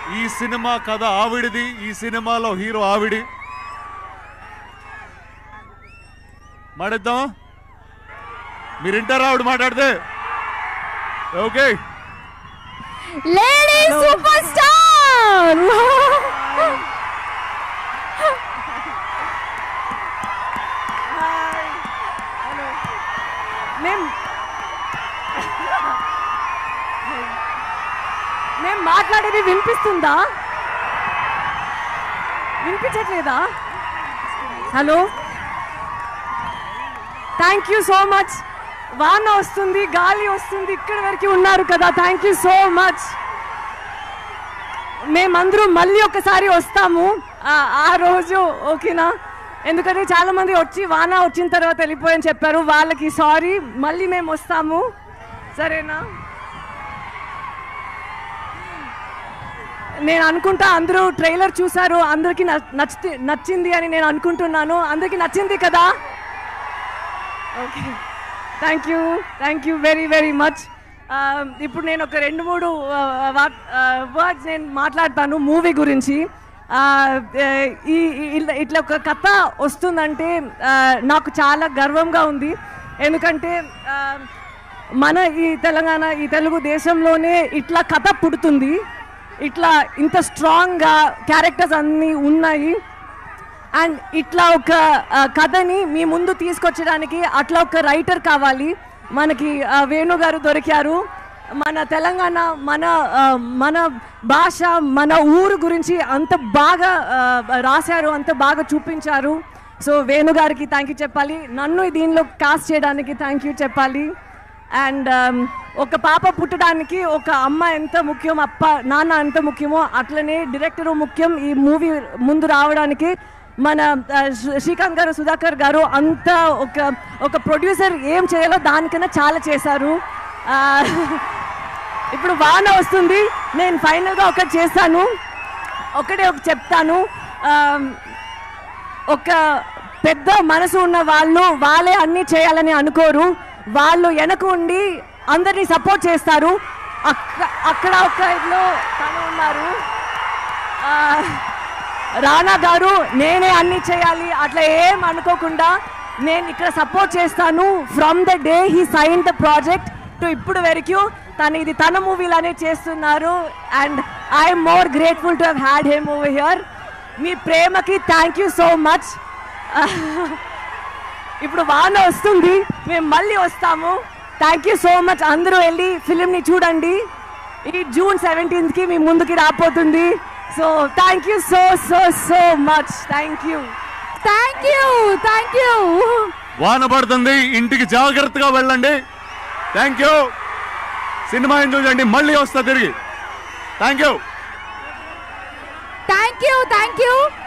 ఈ సినిమా కథ ఆవిడిది ఈ సినిమాలో హీరో ఆవిడి మాడిద్దాం మీరు వింటారా ఆవిడ మాట్లాడితే ఓకే లేడీ సూపర్ స్టార్ మేం మేం మాట్లాడేది వినిపిస్తుందా వినిపించట్లేదా hello thank you so much వాన వస్తుంది గాలి వస్తుంది ఇక్కడి వరకు ఉన్నారు కదా థ్యాంక్ యూ సో మచ్ మేమందరం మళ్ళీ ఒకసారి వస్తాము ఆ- ఆ రోజు ఓకేనా ఎందుకంటే చాలా మంది వచ్చి వాన వచ్చిన తర్వాత వెళ్ళిపోయని చెప్పారు వాళ్ళకి సారీ మళ్ళీ మేము వస్తాము సరేనా నేను అనుకుంటా అందరూ ట్రైలర్ చూసారు అందరికి నచ్చి నచ్చింది అని నేను అనుకుంటున్నాను అందరికి నచ్చింది కదా okay thank you thank you very very much ఇప్పుడు నేను ఒక రెండు మూడు వర్డ్స్ నేను మాట్లాడతాను మూవీ గురించి ఆ, ఈ ఈ- ఇట్లా ఇట్లా ఒక కథ వస్తుందంటే ఆ, నాకు చాలా గర్వంగా ఉంది ఎందుకంటే ఆ, మన ఈ తెలంగాణ ఈ తెలుగు దేశంలోనే ఇట్లా కథ పుడుతుంది ఇట్లా ఇంత స్ట్రాంగ్గా క్యారెక్టర్స్ అన్నీ ఉన్నాయి అండ్ ఇట్లా ఒక ఆ, కథని మీ ముందు తీసుకొచ్చడానికి అట్లా ఒక రైటర్ కావాలి మనకి ఆ, వేణు గారు దొరికారు మన తెలంగాణ మన ఆ, మన భాష మన ఊరు గురించి అంత బాగా ఆ, రాశారు అంత బాగా చూపించారు సో వేణు గారికి థ్యాంక్ యూ చెప్పాలి నన్ను దీనిలో కాస్ట్ చేయడానికి థ్యాంక్ యూ చెప్పాలి అండ్ ఒక పాప పుట్టడానికి ఒక అమ్మ ఎంత ముఖ్యం అప్ప నాన్న ఎంత ముఖ్యమో అట్లనే డైరెక్టరు ముఖ్యం ఈ మూవీ ముందు రావడానికి మన ఆ, శ్రీ- శ్రీకాంత్ గారు సుధాకర్ గారు అంత ఒక ఒక ప్రొడ్యూసర్ ఏం చేయాలో దానికన్నా చాలా చేశారు ఆ, ఇప్పుడు వాన వస్తుంది నేను ఫైనల్గా ఒకటి చేస్తాను ఒకటే ఒక చెప్తాను ఆ, ఒక పెద్ద మనసు ఉన్న వాళ్ళు వాళ్ళే అన్నీ చేయాలని అనుకోరు వాళ్ళు వెనక ఉండి అందరినీ సపోర్ట్ చేస్తారు అక్క అక్కడ ఒక ఇదిలో తను ఉన్నారు ఆ, రానా గారు నేనే అన్ని చేయాలి అట్లా ఏం అనుకోకుండా నేను ఇక్కడ సపోర్ట్ చేస్తాను from the day he sign the project to ఇప్పుడు వరకు తను ఇది తన మూవీలానే చేస్తున్నారు and I'm more grateful to have had him over here మీ ప్రేమకి థ్యాంక్ యూ సో మచ్ ఇప్పుడు వాన వస్తుంది మేము మళ్ళీ వస్తాము థ్యాంక్ యూ సో మచ్ అందరూ వెళ్ళి ఫిలింని చూడండి ఈ జూన్ సెవెంటీన్త్కి మీ ముందుకి రాబోతుంది so thank you so so so much thank you thank you thank you వాన పడుతుంది ఇంటికి జాగ్రత్తగా వెళ్ళండి థ్యాంక్ యూ సినిమా ఎంజాయ్ చేయండి మళ్ళీ వస్తా తిరిగి thank you thank you thank you